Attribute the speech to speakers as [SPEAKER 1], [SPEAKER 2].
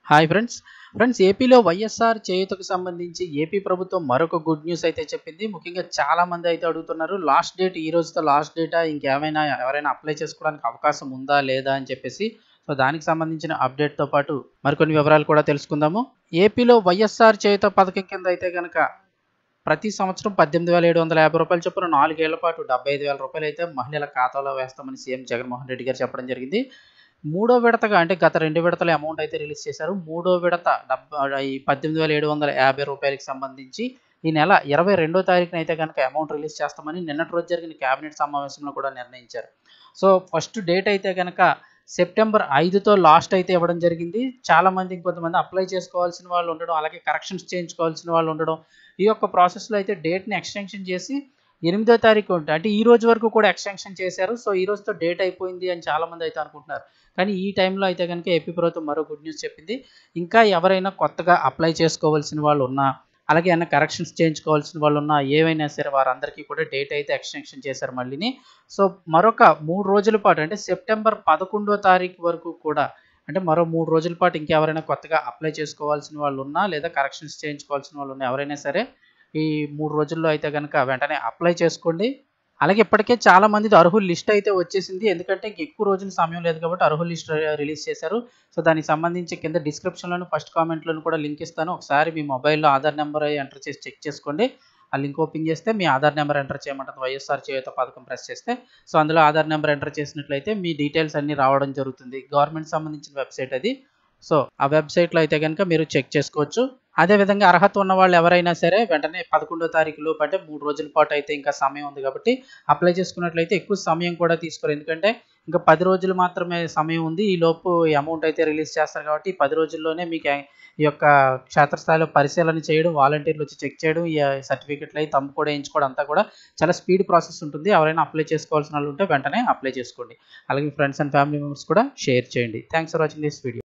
[SPEAKER 1] hi friends friends ఏపీలో వైఎస్ఆర్ చేయూతకు సంబంధించి AP ప్రభుత్వం మరొక గుడ్ న్యూస్ అయితే చెప్పింది ముఖ్యంగా చాలా మంది అయితే అడుగుతున్నారు లాస్ట్ డేట్ ఈ రోజుతో లాస్ట్ డేటా ఇంకేమైనా ఎవరైనా అప్లై చేసుకోవడానికి అవకాశం ఉందా లేదా అని చెప్పేసి సో దానికి సంబంధించిన అప్డేట్తో పాటు మరికొన్ని వివరాలు కూడా తెలుసుకుందాము ఏపీలో వైఎస్ఆర్ చేయూత పథకం కింద అయితే కనుక ప్రతి సంవత్సరం పద్దెనిమిది వేల ఏడు వందల యాభై రూపాయలు చొప్పున నాలుగేళ్ల పాటు డెబ్బై ఐదు వేల రూపాయలు అయితే మహిళల ఖాతాలో వేస్తామని సీఎం జగన్మోహన్ రెడ్డి గారు చెప్పడం జరిగింది మూడో విడతగా అంటే గత రెండు విడతల అమౌంట్ అయితే రిలీజ్ చేశారు మూడో విడత డెబ్బై ఈ పద్దెనిమిది వేల ఏడు వందల యాభై రూపాయలకి సంబంధించి ఈ నెల ఇరవై రెండో తారీఖున అయితే కనుక అమౌంట్ రిలీజ్ చేస్తామని నిన్నటి రోజు జరిగిన కేబినెట్ సమావేశంలో కూడా నిర్ణయించారు సో ఫస్ట్ డేట్ అయితే కనుక సెప్టెంబర్ ఐదుతో లాస్ట్ అయితే ఇవ్వడం జరిగింది చాలా మంది ఇంకొంతమంది అప్లై చేసుకోవాల్సిన వాళ్ళు ఉండడం అలాగే కరెక్షన్స్ చేయించుకోవాల్సిన వాళ్ళు ఉండడం ఈ యొక్క ప్రాసెస్లో అయితే డేట్ని ఎక్స్టెన్షన్ చేసి ఎనిమిదో తారీఖు ఉంటుంది అంటే ఈ రోజు వరకు కూడా ఎక్స్టెన్షన్ చేశారు సో ఈ రోజుతో డేట్ అయిపోయింది అని చాలా మంది అయితే అనుకుంటున్నారు కానీ ఈ టైంలో అయితే కనుక ఏపీ ప్రభుత్వం మరో గుడ్ న్యూస్ చెప్పింది ఇంకా ఎవరైనా కొత్తగా అప్లై చేసుకోవాల్సిన వాళ్ళు ఉన్నా అలాగే ఏమైనా కరెక్షన్స్ చేయించుకోవాల్సిన వాళ్ళు ఉన్నా ఏవైనా సరే వారందరికీ కూడా డేట్ అయితే ఎక్స్టెన్షన్ చేశారు మళ్ళీని సో మరొక మూడు రోజుల పాటు అంటే సెప్టెంబర్ పదకొండో తారీఖు వరకు కూడా అంటే మరో మూడు రోజుల పాటు ఇంకెవరైనా కొత్తగా అప్లై చేసుకోవాల్సిన వాళ్ళు ఉన్నా లేదా కరెక్షన్స్ చేయించుకోవాల్సిన వాళ్ళు ఉన్నా ఎవరైనా సరే ఈ మూడు రోజుల్లో అయితే కనుక వెంటనే అప్లై చేసుకోండి అలాగే ఇప్పటికే చాలా మంది అర్హుల లిస్ట్ అయితే వచ్చేసింది ఎందుకంటే ఇంక ఎక్కువ రోజుల సమయం లేదు కాబట్టి అర్హుల లిస్ట్ రిలీజ్ చేశారు సో దానికి సంబంధించి కింద డిస్క్రిప్షన్లోను ఫస్ట్ కామెంట్లోను కూడా లింక్ ఇస్తాను ఒకసారి మీ మొబైల్లో ఆధార్ నెంబర్ ఎంటర్ చేసి చెక్ చేసుకోండి ఆ లింక్ ఓపెన్ చేస్తే మీ ఆధార్ నెంబర్ ఎంటర్ చేయమంటుంది వైఎస్ఆర్ చేయూత పథకం ప్రెస్ చేస్తే సో అందులో ఆధార్ నెంబర్ ఎంటర్ చేసినట్లయితే మీ డీటెయిల్స్ అన్నీ రావడం జరుగుతుంది గవర్నమెంట్ సంబంధించిన వెబ్సైట్ అది సో ఆ వెబ్సైట్లో అయితే కనుక మీరు చెక్ చేసుకోవచ్చు అదేవిధంగా అర్హత ఉన్న వాళ్ళు ఎవరైనా సరే వెంటనే పదకొండో తారీఖు లోపు అంటే మూడు రోజుల పాటు అయితే ఇంకా సమయం ఉంది కాబట్టి అప్లై చేసుకున్నట్లయితే ఎక్కువ సమయం కూడా తీసుకోరు ఎందుకంటే ఇంకా పది రోజులు మాత్రమే సమయం ఉంది ఈ లోపు ఈ అమౌంట్ అయితే రిలీజ్ చేస్తారు కాబట్టి పది రోజుల్లోనే మీకు ఈ యొక్క క్షేత్రస్థాయిలో పరిశీలన చేయడం వాలంటీర్లు వచ్చి చెక్ చేయడం ఈ సర్టిఫికెట్లు అయి తమ్ము కూడా వేయించుకోవడం అంతా కూడా చాలా స్పీడ్ ప్రాసెస్ ఉంటుంది ఎవరైనా అప్లై చేసుకోవాల్సిన వాళ్ళు ఉంటే వెంటనే అప్లై చేసుకోండి అలాగే ఫ్రెండ్స్ అండ్ ఫ్యామిలీ మెంబర్స్ కూడా షేర్ చేయండి thanks for watching this video